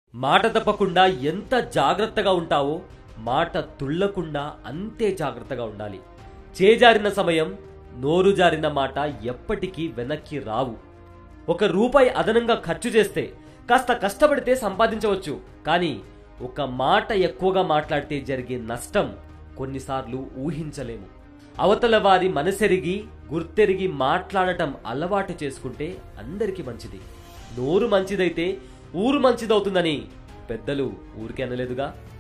మాట తప్పకుండా ఎంత జాగ్రత్తగా ఉంటావో మాట తుళ్ళకుండా అంతే జాగ్రత్తగా ఉండాలి చేజారిన సమయం నోరు జారిన మాట ఎప్పటికీ వెనక్కి రావు ఒక రూపాయి అదనంగా ఖర్చు చేస్తే కాస్త కష్టపడితే సంపాదించవచ్చు కానీ ఒక మాట ఎక్కువగా మాట్లాడితే జరిగే నష్టం కొన్నిసార్లు ఊహించలేము అవతల వారి మనసెరిగి గుర్తెరిగి మాట్లాడటం అలవాటు చేసుకుంటే అందరికీ మంచిది నోరు మంచిదైతే ఊరు మంచిదవుతుందని పెద్దలు ఊరికే అనలేదుగా